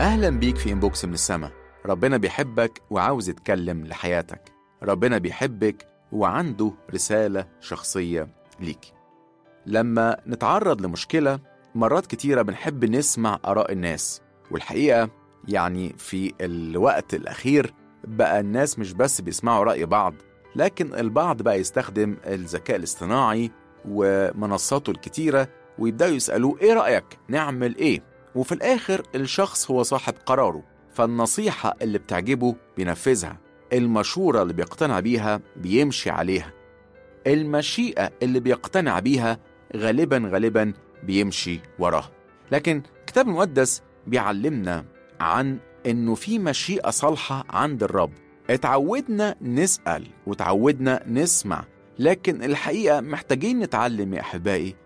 أهلا بيك في إنبوكس من السما ربنا بيحبك وعاوز يتكلم لحياتك ربنا بيحبك وعنده رسالة شخصية ليك لما نتعرض لمشكلة مرات كتيرة بنحب نسمع آراء الناس والحقيقة يعني في الوقت الأخير بقى الناس مش بس بيسمعوا رأي بعض لكن البعض بقى يستخدم الذكاء الاصطناعي ومنصاته الكتيرة ويبدأوا يسألوه إيه رأيك نعمل إيه وفي الآخر الشخص هو صاحب قراره فالنصيحة اللي بتعجبه بينفذها المشورة اللي بيقتنع بيها بيمشي عليها المشيئة اللي بيقتنع بيها غالبا غالبا بيمشي وراها لكن الكتاب المقدس بيعلمنا عن انه في مشيئة صالحة عند الرب اتعودنا نسأل وتعودنا نسمع لكن الحقيقة محتاجين نتعلم يا أحبائي